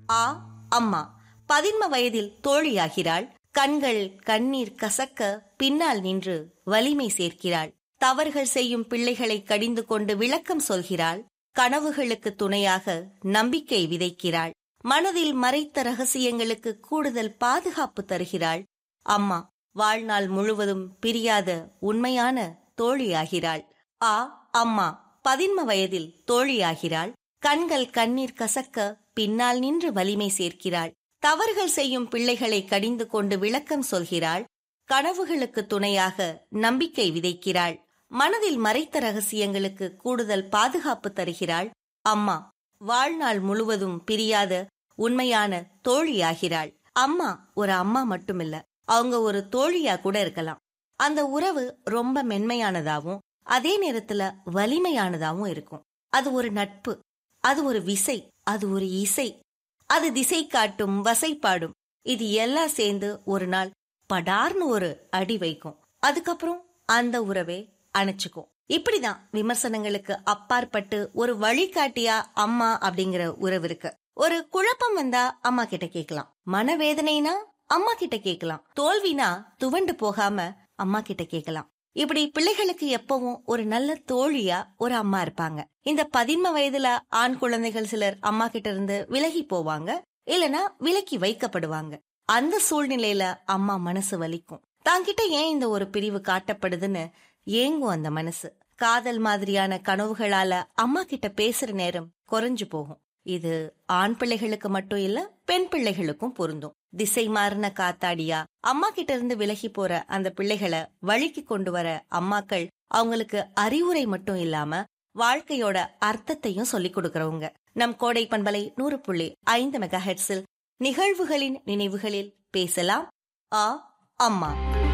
ஆ அம்மா பதின்ம வயதில் தோழியாகிறாள் கண்கள் கண்ணீர் கசக்க பின்னால் நின்று வலிமை சேர்க்கிறாள் தவறுகள் செய்யும் பிள்ளைகளை கடிந்து கொண்டு விளக்கம் சொல்கிறாள் கனவுகளுக்கு துணையாக நம்பிக்கை விதைக்கிறாள் மனதில் மறைத்த ரகசியங்களுக்கு கூடுதல் பாதுகாப்பு தருகிறாள் அம்மா வாழ்நாள் முழுவதும் பிரியாத உண்மையான தோழியாகிறாள் ஆ அம்மா பதின்ம வயதில் தோழியாகிறாள் கண்கள் கண்ணீர் கசக்க பின்னால் நின்று வலிமை சேர்க்கிறாள் தவறுகள் செய்யும் பிள்ளைகளை கடிந்து கொண்டு விளக்கம் சொல்கிறாள் கனவுகளுக்கு துணையாக நம்பிக்கை விதைக்கிறாள் மனதில் மறைத்த ரகசியங்களுக்கு கூடுதல் பாதுகாப்பு தருகிறாள் அம்மா வாழ்நாள் முழுவதும் பிரியாத உண்மையான தோழியாகிறாள் அம்மா ஒரு அம்மா மட்டுமில்ல அவங்க ஒரு தோழியா கூட இருக்கலாம் அந்த உறவு ரொம்ப மென்மையானதாவும் அதே நேரத்துல வலிமையானதாவும் இருக்கும் அது ஒரு நட்பு அது ஒரு விசை அது ஒரு இசை அது திசை காட்டும் வசைப்பாடும் இது எல்லாம் சேர்ந்து ஒரு நாள் படார்னு ஒரு அடி வைக்கும் அதுக்கப்புறம் அந்த உறவே அணைச்சுக்கும் இப்படிதான் விமர்சனங்களுக்கு அப்பாற்பட்டு ஒரு வழிகாட்டியா அம்மா அப்படிங்கிற உறவு இருக்கு ஒரு குழப்பம் வந்தா அம்மா கிட்ட கேட்கலாம் மனவேதனைனா அம்மா கிட்ட கேட்கலாம் தோல்வினா துவண்டு போகாம அம்மா கிட்ட கேட்கலாம் இப்படி பிள்ளைகளுக்கு எப்பவும் ஒரு நல்ல தோழியா ஒரு அம்மா இருப்பாங்க இந்த பதின்ம வயதுல ஆண் குழந்தைகள் சிலர் அம்மா கிட்ட இருந்து விலகி போவாங்க இல்லனா விலக்கி வைக்கப்படுவாங்க அந்த சூழ்நிலையில அம்மா மனசு வலிக்கும் தாங்கிட்ட ஏன் இந்த ஒரு பிரிவு காட்டப்படுதுன்னு ஏங்கும் அந்த மனசு காதல் மாதிரியான கனவுகளால அம்மா கிட்ட பேசுற நேரம் குறைஞ்சு போகும் இது ஆண் பிள்ளைகளுக்கு மட்டும் இல்ல பெண் பிள்ளைகளுக்கும் பொருந்தும் திசை மாறின காத்தாடியா அம்மா கிட்ட இருந்து விலகி போற அந்த பிள்ளைகளை வழிக்கு கொண்டு வர அம்மாக்கள் அவங்களுக்கு அறிவுரை மட்டும் இல்லாம வாழ்க்கையோட அர்த்தத்தையும் சொல்லிக் கொடுக்கறவங்க நம் கோடை பண்பலை நூறு புள்ளி ஐந்து மெகா ஹெட்ஸில் நிகழ்வுகளின் நினைவுகளில் பேசலாம் ஆ அம்மா